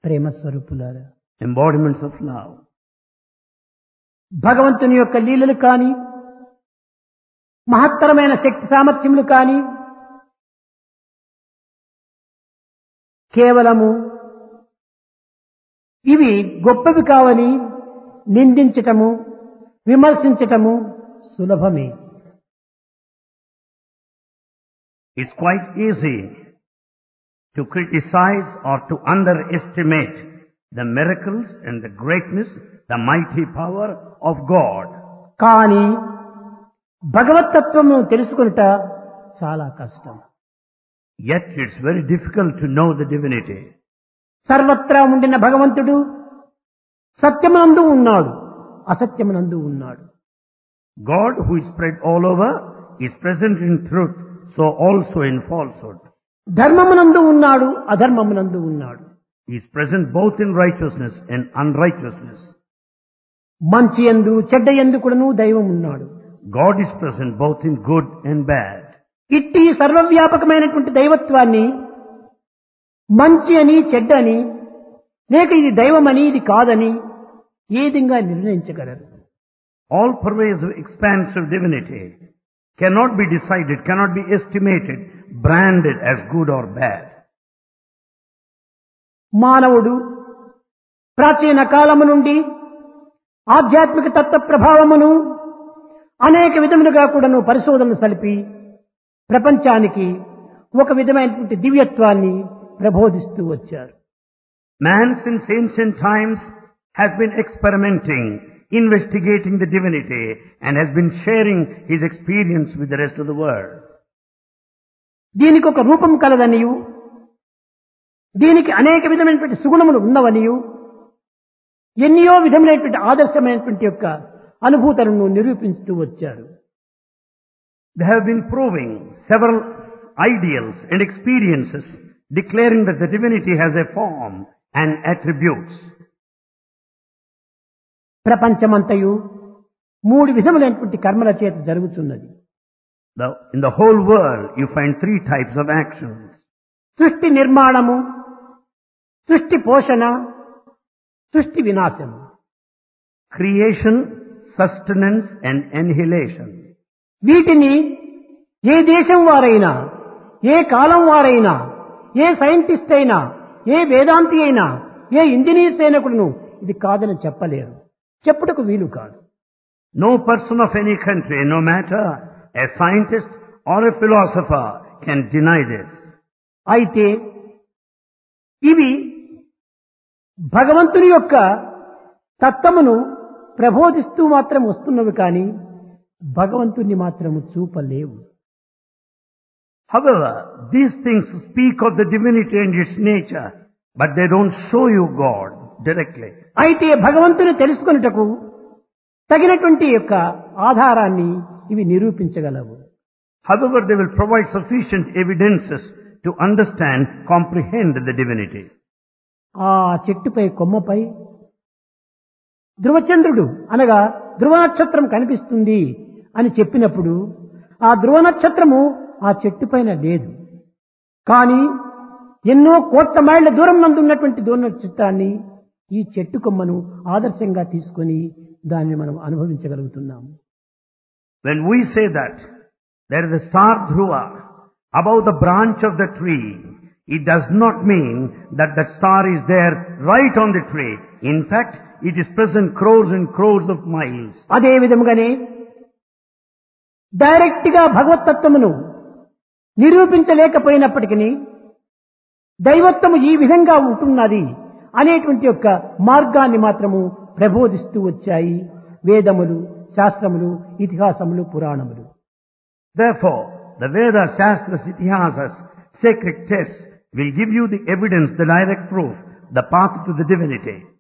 ప్రేమ స్వరూపులారా embodiments of love. భగవంతుని యొక్క లీలలు కాని మహత్తరమైన శక్తి సామర్థ్యములు కాని కేవలము ఇవి గొప్పవి కావని నిందించటము విమర్శించటము సులభమే It's quite easy to criticize or to underestimate the miracles and the greatness, the mighty power of God. కానీ భగవతత్వము తెలుసుకునుట చాలా కష్టం Yet it's very difficult to know the divinity. సర్వత్రా ఉండిన భగవంతుడు సత్యమునందు ఉన్నాడు అసత్యమునందు ఉన్నాడు God who is spread all over is present in truth, so also in falsehood. ధర్మమునందు ఉన్నాడు అధర్మమునందు ఉన్నాడు He is present both in righteousness and unrighteousness. మంచి ఎందు చెడ్డ ఎందు కూడాను దైవం ఉన్నాడు God is present both in good and bad. ఇట్టి సర్వవ్యాపకమైనటువంటి దైవత్వాన్ని మంచి అని చెడ్డ అని లేక ఇది దైవమని ఇది కాదని ఏ విధంగా నిర్ణయించగలరు All pervasive expansive divinity cannot be decided, cannot be estimated, branded as good or bad. మానవుడు ప్రాచీన కాలము నుండి ఆధ్యాత్మిక తత్వ ప్రభావమును అనేక విధములుగా కూడాను పరిశోధనలు సలిపి ప్రపంచానికి ఒక విధమైనటువంటి దివ్యత్వాన్ని ప్రబోధిస్తూ వచ్చారు Man since ancient times has been experimenting, investigating the divinity and has been sharing his experience with the rest of the world. దీనికి ఒక రూపం కలదనియు దీనికి అనేక విధమైనటువంటి సుగుణములు ఉన్నవనియు ఎన్నో విధములైనటువంటి ఆదర్శమైనటువంటి యొక్క అనుభూతులను నిరూపిస్తూ వచ్చారు They have been proving several ideals and experiences declaring that the divinity has a form and attributes. ప్రపంచమంతయు మూడు విధములైనటువంటి కర్మల చేత జరుగుతున్నది The, in the whole world, you find three types of actions. సృష్టి నిర్మాణము సృష్టి పోషణ సృష్టి వినాశము Creation, sustenance and annihilation. వీటిని ఏ దేశం వారైనా ఏ కాలం వారైనా ఏ సైంటిస్ట్ అయినా ఏ వేదాంతి అయినా ఏ ఇంజనీర్ సైనికుడును ఇది కాదని చెప్పలేరు చెప్పుటకు వీలు కాదు No person of any country, no matter a scientist or a philosopher, can deny this. అయితే ఇవి భగవంతుని యొక్క తత్వమును ప్రబోధిస్తూ మాత్రం వస్తున్నవి కానీ భగవంతుణ్ణి మాత్రము చూపలేవు However, these things speak of the divinity and its nature, but they don't show you God directly. అయితే భగవంతుని తెలుసుకొనుటకు తగినటువంటి యొక్క ఆధారాన్ని ఇవి నిరూపించగలవు However, they will provide sufficient evidences to understand, comprehend the divinity. ఆ చెట్టుపై కొమ్మపై ధ్రువచంద్రుడు అనగా ధ్రువ నక్షత్రం కనిపిస్తుంది అని చెప్పినప్పుడు ఆ ధ్రువ నక్షత్రము ఆ చెట్టు పైన లేదు కానీ ఎన్నో కోట్ల మైళ్ళ దూరం నందు ఉన్నటువంటి ధ్రువ నక్షత్రాన్ని ఈ చెట్టు కొమ్మను ఆదర్శంగా తీసుకొని దాన్ని మనం అనుభవించగలుగుతున్నాము When we say that there is a star Dhruva above the branch of the tree, it does not mean that that star is there right on the tree. In fact, it is present crores and crores of miles. అదే విధముగానే direct గా భగవతత్వమును నిరూపించలేకపోయినప్పటికీ దైవత్వము ఈ విధంగా ఉంటున్నది అనేటువంటి యొక్క మార్గాన్ని మాత్రము ప్రబోధిస్తూ వచ్చాయి వేదములు శాస్త్రములు ఇతిహాసములు పురాణములు Therefore, the Vedas, Shastras, Itihasas, sacred texts will give you the evidence, the direct proof, the path to the divinity.